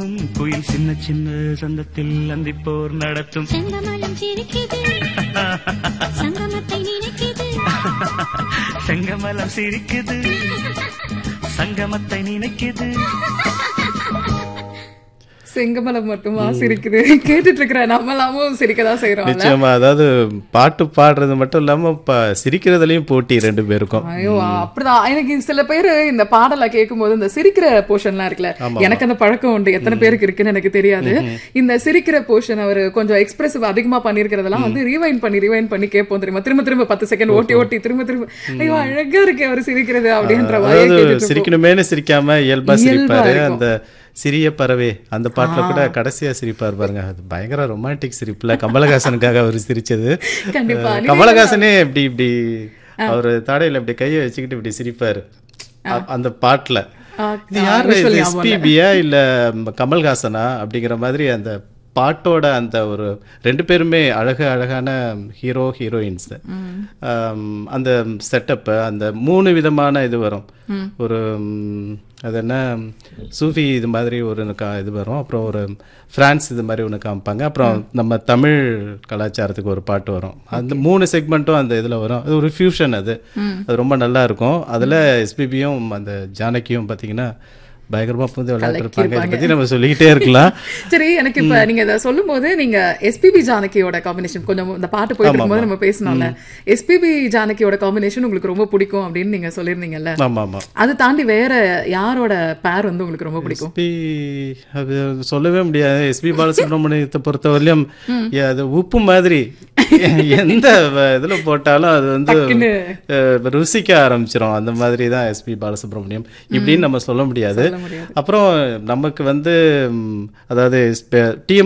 பறக்கும் குயில் சின்ன சின்ன சந்தத்தில் அந்திப்போர் நடத்தும் செந்தமலம் சிரிக்குது சங்கமத்தை நினைக்குது செங்கமலம் சிரிக்குது சங்கமத்தை நினைக்குது செங்கமலம் மட்டுமா சிரிக்குது கேட்டுட்டு இருக்கிற நம்மளாமும் சிரிக்கதான் செய்யறோம்ல நிச்சயமா அதாவது பாட்டு பாடுறது மட்டும் இல்லாம ப- சிரிக்கிறதுலயும் போட்டி ரெண்டு பேருக்கும் ஐயோ அப்படிதான் எனக்கு சில பேர் இந்த பாடலை கேட்கும்போது இந்த சிரிக்கிற போர்ஷன்லாம் இருக்குல்ல எனக்கு அந்த பழக்கம் உண்டு எத்தனை பேருக்கு இருக்குன்னு எனக்கு தெரியாது இந்த சிரிக்கிற போர்ஷன் அவர் கொஞ்சம் எக்ஸ்பிரசிவ் அதிகமா பண்ணிருக்கிறதெல்லாம் வந்து ரீவைண்ட் பண்ணி ரீவைண்ட் பண்ணி கேட்போம் தெரியுமா திரும்ப திரும்ப பத்து செகண்ட் ஓட்டி ஓட்டி திரும்ப திரும்ப ஐயோ அழகா இருக்கு அவர் சிரிக்கிறது அப்படின்ற மாதிரி அதாவது கேட்டுட்டு இருப்போம். சிரிக்கணுமேனு சிரிக்காம இயல்பா இயல்பா சிரிப்பாரு இருக்கும். அந்த சிறிய பறவை அந்த பாட்டுல கூட கடைசியா சிரிப்பாரு பாருங்க அது பயங்கர ரொமான்டிக் சிரிப்புல கமலஹாசனுக்காக அவர் சிரிச்சது கண்டிப்பா. அஹ் கமலஹாசனே இப்படி இப்படி அவர் தாடையில இப்படி கையை வச்சுக்கிட்டு இப்படி சிரிப்பாரு அ- அந்த பாட்டுல ஆ, இது ஆ, யாரு visual ஞாபகம் இல்ல. எஸ்பிபியா இல்ல ம், கமல்ஹாசனா அப்படிங்கிற மாதிரி அந்த பாட்டோட அந்த ஒரு ரெண்டு பேருமே அழகு அழகான ஹீரோ ஹீரோயின்ஸ் அந்த செட்டப்பு அந்த மூணு விதமான இது வரும் ஒரு ம், அது என்ன சூஃபி இது மாதிரி ஒரு கா- இது வரும் அப்புறம் ஒரு பிரான்ஸ் இது மாதிரி ஒன்று காமிப்பாங்க அப்புறம் நம்ம தமிழ் கலாச்சாரத்துக்கு ஒரு பாட்டு வரும் அந்த மூணு செக்மெண்ட்டும் அந்த இதில் வரும் அது ஒரு ஃபியூஷன் அது அது ரொம்ப நல்லா இருக்கும் அதில் எஸ்பிபியும் அந்த ஜானகியும் பார்த்தீங்கன்னா பயங்கரமா புரிந்து விளையாட்டுருப்பாங்க இதை பற்றி நம்ம சொல்லிக்கிட்டே இருக்கலாம் சரி எனக்கு இப்ப நீங்க இதை சொல்லும் போது நீங்க எஸ்பிபி ஜானகியோட காம்பினேஷன் கொஞ்சம் இந்த பாட்டு போயிட்டு இருக்கும்போது நம்ம பேசணும்ல எஸ்பிபி ஜானகியோட காம்பினேஷன் உங்களுக்கு ரொம்ப பிடிக்கும் அப்படின்னு நீங்க சொல்லியிருந்தீங்கல்ல ஆமா ஆமா அது தாண்டி வேற யாரோட பேர் வந்து உங்களுக்கு ரொம்ப பிடிக்கும் எஸ்பி அது சொல்லவே முடியாது எஸ்பி பாலசுப்ரமணியத்தை பொறுத்தவரையிலும் ஏ, அது உப்பு மாதிரி எந்த வ- இதுல போட்டாலும் அது வந்து டக்குன்னு. அஹ், ருசிக்க ஆரம்பிச்சிரும் அந்த மாதிரி தான் எஸ்பி பாலசுப்ரமணியம் இப்படின்னு நம்ம சொல்ல முடியாது சொல்ல முடியாது. அப்புறம் நமக்கு வந்து ம், அதாவது டி